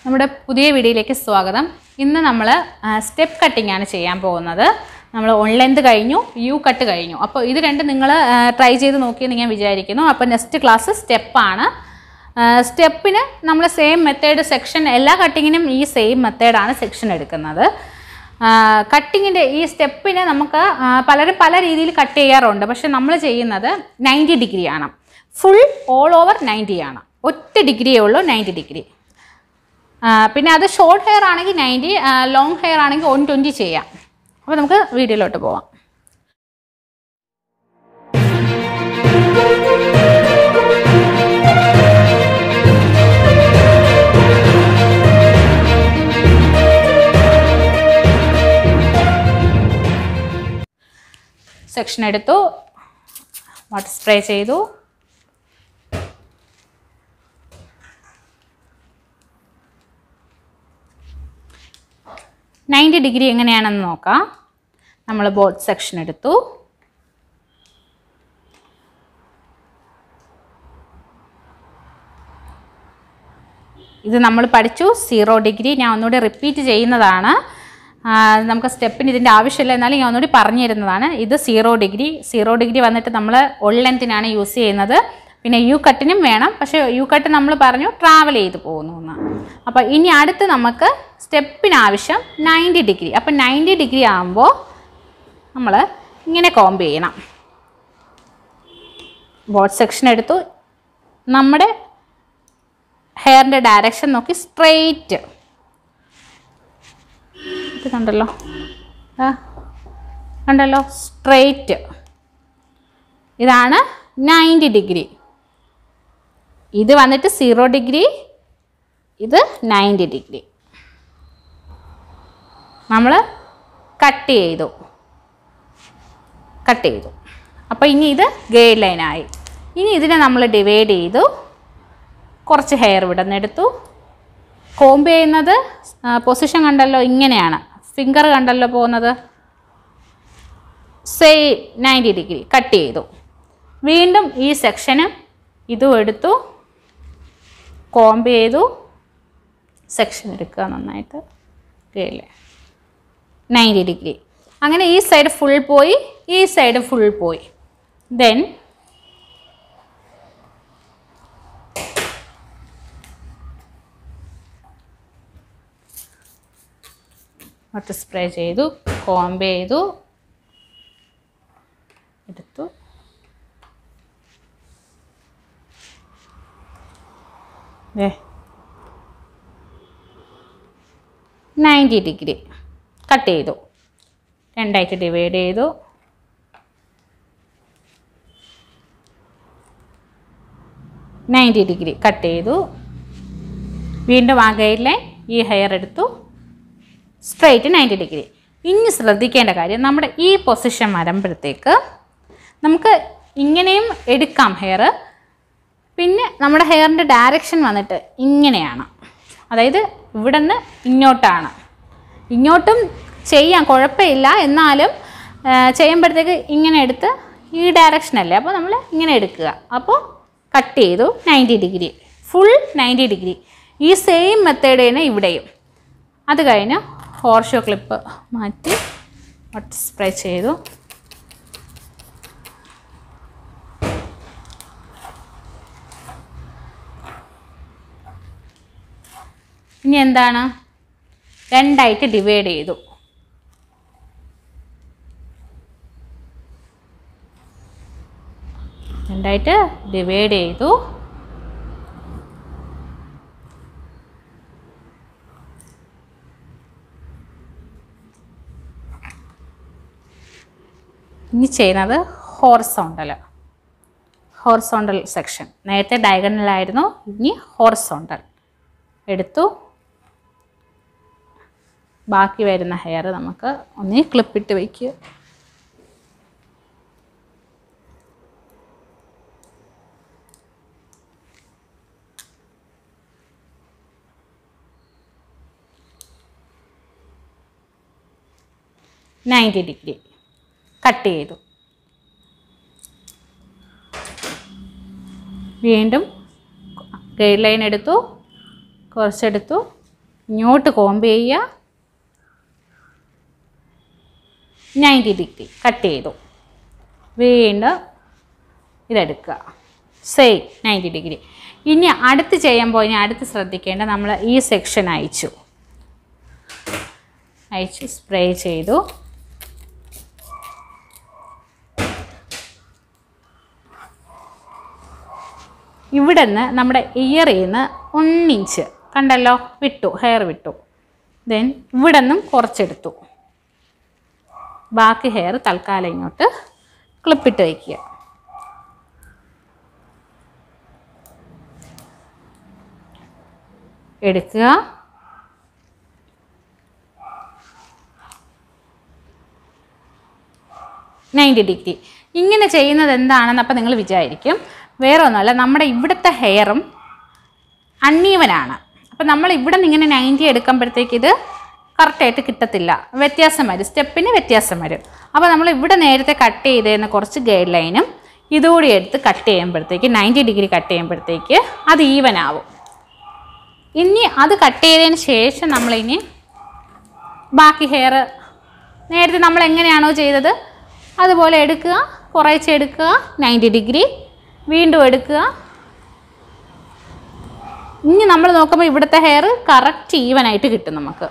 നമ്മുടെ പുതിയ വീഡിയോയിലേക്ക് സ്വാഗതം ഇന്ന് നമ്മൾ സ്റ്റെപ്പ് കട്ടിംഗ് ആണ് ചെയ്യാൻ പോകുന്നത് നമ്മൾ ഓൺ ലെന്ത് കഴിഞ്ഞു യു കട്ട് കഴിഞ്ഞു അപ്പോൾ ഇത് രണ്ടും നിങ്ങൾ ട്രൈ ചെയ്ത് നോക്കിയെന്ന് ഞാൻ വിചാരിക്കുന്നു അപ്പോൾ നെക്സ്റ്റ് ക്ലാസ് സ്റ്റെപ്പാണ് സ്റ്റെപ്പിന് നമ്മൾ സെയിം മെത്തേഡ് സെക്ഷൻ എല്ലാ കട്ടിങ്ങിനും ഈ സെയിം മെത്തേഡാണ് സെക്ഷൻ എടുക്കുന്നത് കട്ടിങ്ങിൻ്റെ ഈ സ്റ്റെപ്പിന് നമുക്ക് ആ, പലരും പല രീതിയിൽ കട്ട് ചെയ്യാറുണ്ട് പക്ഷെ നമ്മൾ ചെയ്യുന്നത് നയൻറ്റി ഡിഗ്രിയാണ് ഫുൾ ഓൾ ഓവർ നയൻറ്റി ആണ് ഒറ്റ ഡിഗ്രിയേ ഉള്ളൂ നയൻറ്റി ഡിഗ്രി ആ, പിന്നെ അത് ഷോർട്ട് ഹെയർ ആണെങ്കിൽ നയൻറ്റി ലോങ് ഹെയർ ആണെങ്കിൽ വൺ ട്വൻറ്റി ചെയ്യാം അപ്പോൾ നമുക്ക് വീഡിയോയിലോട്ട് പോവാം സെക്ഷൻ എടുത്തു വാട്ടർ സ്പ്രേ ചെയ്തു നയൻറ്റി ഡിഗ്രി എങ്ങനെയാണെന്ന് നോക്കാം നമ്മൾ ബോട്ട് സെക്ഷൻ എടുത്തു ഇത് നമ്മൾ പഠിച്ചു സീറോ ഡിഗ്രി ഞാൻ ഒന്നുകൂടി റിപ്പീറ്റ് ചെയ്യുന്നതാണ് ആ, നമുക്ക് സ്റ്റെപ്പിന് ഇതിൻ്റെ ആവശ്യമില്ല എന്നാലും ഞാൻ ഒന്നുകൂടി പറഞ്ഞു തരുന്നതാണ് ഇത് സീറോ ഡിഗ്രി സീറോ ഡിഗ്രി വന്നിട്ട് നമ്മൾ ഒൾ ലെങ്തിനാണ് യൂസ് ചെയ്യുന്നത് പിന്നെ യു കട്ടിനും വേണം പക്ഷേ യു കട്ട് നമ്മൾ പറഞ്ഞു ട്രാവൽ ചെയ്ത് പോകുന്നു എന്ന് അപ്പോൾ ഇനി അടുത്ത് നമുക്ക് സ്റ്റെപ്പിന് ആവശ്യം നയൻറ്റി ഡിഗ്രി അപ്പം നയൻറ്റി ഡിഗ്രി ആകുമ്പോൾ നമ്മൾ ഇങ്ങനെ കോംബ് ചെയ്യണം ബോട്ട് സെക്ഷൻ എടുത്തു നമ്മുടെ ഹെയറിൻ്റെ ഡയറക്ഷൻ നോക്കി സ്ട്രെയിറ്റ് ഇത് കണ്ടല്ലോ ആ കണ്ടല്ലോ സ്ട്രെയിറ്റ് ഇതാണ് നയൻറ്റി ഡിഗ്രി ഇത് വന്നിട്ട് സീറോ ഡിഗ്രി ഇത് നയൻറ്റി ഡിഗ്രി നമ്മൾ കട്ട് ചെയ്തു കട്ട് ചെയ്തു അപ്പോൾ ഇനി ഇത് ഗൈഡ് ലൈനായി ഇനി ഇതിനെ നമ്മൾ ഡിവൈഡ് ചെയ്തു കുറച്ച് ഹെയർ ഇവിടെ നിന്ന് എടുത്തു കോംബ് ചെയ്യുന്നത് പൊസിഷൻ കണ്ടല്ലോ ഇങ്ങനെയാണ് ഫിംഗർ കണ്ടല്ലോ പോകുന്നത് സെയിം നയൻറ്റി ഡിഗ്രി കട്ട് ചെയ്തു വീണ്ടും ഈ സെക്ഷനും ഇതും എടുത്തു കോംബ് ചെയ്തു സെക്ഷൻ എടുക്കുക നന്നായിട്ട് കീഴിലെ നയൻറ്റി ഡിഗ്രി അങ്ങനെ ഈ സൈഡ് ഫുൾ പോയി ഈ സൈഡ് ഫുൾ പോയി ദെൻ വാട്ടർ സ്പ്രേ ചെയ്തു കോംബ് ചെയ്തു എടുത്തു ദേ നയൻറ്റി ഡിഗ്രി കട്ട് ചെയ്തു രണ്ടായിട്ട് ഡിവൈഡ് ചെയ്തു നയൻറ്റി ഡിഗ്രി കട്ട് ചെയ്തു വീണ്ടും ആ ഗൈഡ് ലൈൻ ഈ ഹെയർ എടുത്തു സ്ട്രൈറ്റ് നയൻറ്റി ഡിഗ്രി ഇനി ശ്രദ്ധിക്കേണ്ട കാര്യം നമ്മുടെ ഈ പൊസിഷൻ വരുമ്പോഴത്തേക്ക് നമുക്ക് ഇങ്ങനെയും എടുക്കാം ഹെയർ പിന്നെ നമ്മുടെ ഹെയറിൻ്റെ ഡയറക്ഷൻ വന്നിട്ട് ഇങ്ങനെയാണ് അതായത് ഇവിടെ നിന്ന് ഇങ്ങോട്ടാണ് ഇങ്ങോട്ടും ചെയ്യാം കുഴപ്പമില്ല എന്നാലും ആ, ചെയ്യുമ്പോഴത്തേക്ക് ഇങ്ങനെ എടുത്ത് ഈ ഡയറക്ഷനല്ലേ അപ്പോൾ നമ്മൾ ഇങ്ങനെ എടുക്കുക അപ്പോൾ കട്ട് ചെയ്തു ninety degree full ninety degree ഈ സെയിം മെത്തേഡ് തന്നെ ഇവിടെയും അത് കഴിഞ്ഞ് ഹോർഷോ ക്ലിപ്പ് മാറ്റി വട്ട് സ്പ്രേ ചെയ്തു ഇനി എന്താണ് രണ്ടായിട്ട് ഡിവൈഡ് ചെയ്തു രണ്ടായിട്ട് ഡിവൈഡ് ചെയ്തു ഇനി ചെയ്യുന്നത് ഹോർസോണ്ടൽ ഹോർസോണ്ടൽ സെക്ഷൻ നേരത്തെ ഡയഗണലായിരുന്നു ഇനി ഹോർസോണ്ടൽ എടുത്തു ബാക്കി വരുന്ന ഹെയർ നമുക്ക് ഒന്ന് ക്ലിപ്പിട്ട് വയ്ക്കുക നയൻറ്റി ഡിഗ്രി കട്ട് ചെയ്തു വീണ്ടും ഗൈഡ് ലൈൻ എടുത്തു കുറച്ചെടുത്തു ഇങ്ങോട്ട് കോമ്പ് ചെയ്യുക നയൻറ്റി ഡിഗ്രി കട്ട് ചെയ്തു വീണ്ടും ഇതെടുക്കുക സെയിം നയൻറ്റി ഡിഗ്രി ഇനി അടുത്ത് ചെയ്യുമ്പോൾ ഇനി അടുത്ത് ശ്രദ്ധിക്കേണ്ട നമ്മൾ ഈ സെക്ഷൻ അയച്ചു അയച്ചു സ്പ്രേ ചെയ്തു ഇവിടെ നിന്ന് നമ്മുടെ ഇയറിൽ നിന്ന് ഒന്നിഞ്ച് കണ്ടല്ലോ വിട്ടു ഹെയർ വിട്ടു ദെൻ ഇവിടെ നിന്നും കുറച്ചെടുത്തു ബാക്കി ഹെയർ തൽക്കാലം ഇങ്ങോട്ട് ക്ലിപ്പിട്ട് വയ്ക്കുക എടുക്കുക നയൻറ്റി ഡിഗ്രി ഇങ്ങനെ ചെയ്യുന്നത് എന്താണെന്ന് അപ്പം നിങ്ങൾ വിചാരിക്കും വേറെ ഒന്നുമല്ല നമ്മുടെ ഇവിടുത്തെ ഹെയറും അൺഈവനാണ് അപ്പം നമ്മൾ ഇവിടെ നിന്ന് ഇങ്ങനെ നയൻറ്റി എടുക്കുമ്പോഴത്തേക്ക് ഇത് കറക്റ്റായിട്ട് കിട്ടത്തില്ല വ്യത്യാസം വരും സ്റ്റെപ്പിന് വ്യത്യാസം വരും അപ്പോൾ നമ്മൾ ഇവിടെ നേരത്തെ കട്ട് ചെയ്തതിന് കുറച്ച് ഗൈഡ് ലൈനും ഇതുകൂടി എടുത്ത് കട്ട് ചെയ്യുമ്പോഴത്തേക്ക് നയൻറ്റി ഡിഗ്രി കട്ട് ചെയ്യുമ്പോഴത്തേക്ക് അത് ഈവൻ ആവും ഇനി അത് കട്ട് ചെയ്തതിന് ശേഷം നമ്മളിനി ബാക്കി ഹെയർ നേരത്തെ നമ്മൾ എങ്ങനെയാണോ ചെയ്തത് അതുപോലെ എടുക്കുക കുറേശ്ശെ എടുക്കുക നയൻറ്റി ഡിഗ്രി വീണ്ടും എടുക്കുക ഇനി നമ്മൾ നോക്കുമ്പോൾ ഇവിടുത്തെ ഹെയർ കറക്റ്റ് ഈവൻ ആയിട്ട് കിട്ടും നമുക്ക്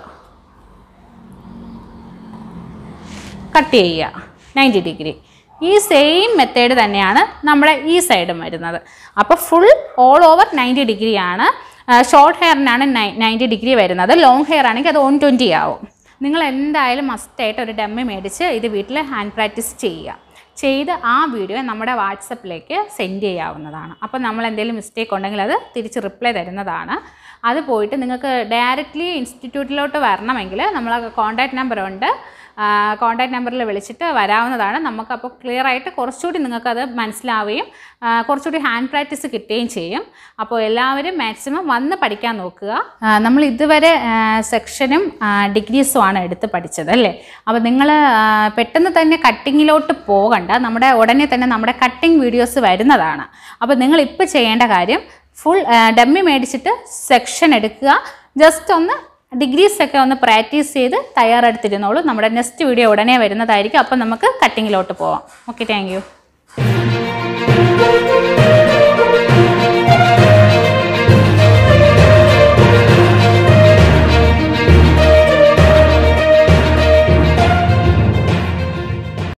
കട്ട് ചെയ്യുക നയൻറ്റി ഡിഗ്രി ഈ സെയിം മെത്തേഡ് തന്നെയാണ് നമ്മുടെ ഈ സൈഡും വരുന്നത് അപ്പോൾ ഫുൾ ഓൾ ഓവർ നയൻറ്റി ഡിഗ്രിയാണ് ഷോർട്ട് ഹെയറിനാണ് നയൻറ്റി ഡിഗ്രി വരുന്നത് ലോങ് ഹെയർ ആണെങ്കിൽ അത് വൺ ട്വൻറ്റി ആവും നിങ്ങൾ എന്തായാലും മസ്റ്റായിട്ട് ഒരു ഡമ്മി മേടിച്ച് ഇത് വീട്ടിൽ ഹാൻഡ് പ്രാക്ടീസ് ചെയ്യുക ചെയ്ത് ആ വീഡിയോ നമ്മുടെ വാട്സപ്പിലേക്ക് സെൻഡ് ചെയ്യാവുന്നതാണ് അപ്പോൾ നമ്മൾ എന്തെങ്കിലും മിസ്റ്റേക്ക് ഉണ്ടെങ്കിൽ അത് തിരിച്ച് റിപ്ലൈ തരുന്നതാണ് അത് പോയിട്ട് നിങ്ങൾക്ക് ഡയറക്റ്റ്ലി ഇൻസ്റ്റിറ്റ്യൂട്ടിലോട്ട് വരണമെങ്കിൽ നമ്മൾ കോൺടാക്റ്റ് നമ്പർ ഉണ്ട് കോൺടാക്റ്റ് നമ്പറിൽ വിളിച്ചിട്ട് വരാവുന്നതാണ് നമുക്കപ്പോൾ ക്ലിയർ ആയിട്ട് കുറച്ചുകൂടി നിങ്ങൾക്കത് മനസ്സിലാവുകയും ആ, കുറച്ചുകൂടി ഹാൻഡ് പ്രാക്ടീസ് കിട്ടുകയും ചെയ്യും അപ്പോൾ എല്ലാവരും മാക്സിമം വന്ന് പഠിക്കാൻ നോക്കുക ആ, നമ്മൾ ഇതുവരെ സെക്ഷനും ഡിഗ്രീസും ആണ് എടുത്ത് പഠിച്ചത് അല്ലേ അപ്പോൾ നിങ്ങൾ പെട്ടെന്ന് തന്നെ കട്ടിങ്ങിലോട്ട് പോകണ്ട നമ്മുടെ ഉടനെ തന്നെ നമ്മുടെ കട്ടിങ് വീഡിയോസ് വരുന്നതാണ് അപ്പോൾ നിങ്ങൾ ഇപ്പോൾ ചെയ്യേണ്ട കാര്യം ഫുൾ ഡമ്മി മേടിച്ചിട്ട് സെക്ഷൻ എടുക്കുക ജസ്റ്റ് ഒന്ന് ഡിഗ്രീസ് ഒക്കെ ഒന്ന് പ്രാക്ടീസ് ചെയ്ത് തയ്യാറെടുത്തിരുന്നോളൂ നമ്മുടെ നെക്സ്റ്റ് വീഡിയോ ഉടനെ വരുന്നതായിരിക്കും അപ്പോൾ നമുക്ക് കട്ടിങ്ങിലോട്ട് പോവാം ഓക്കെ താങ്ക് യു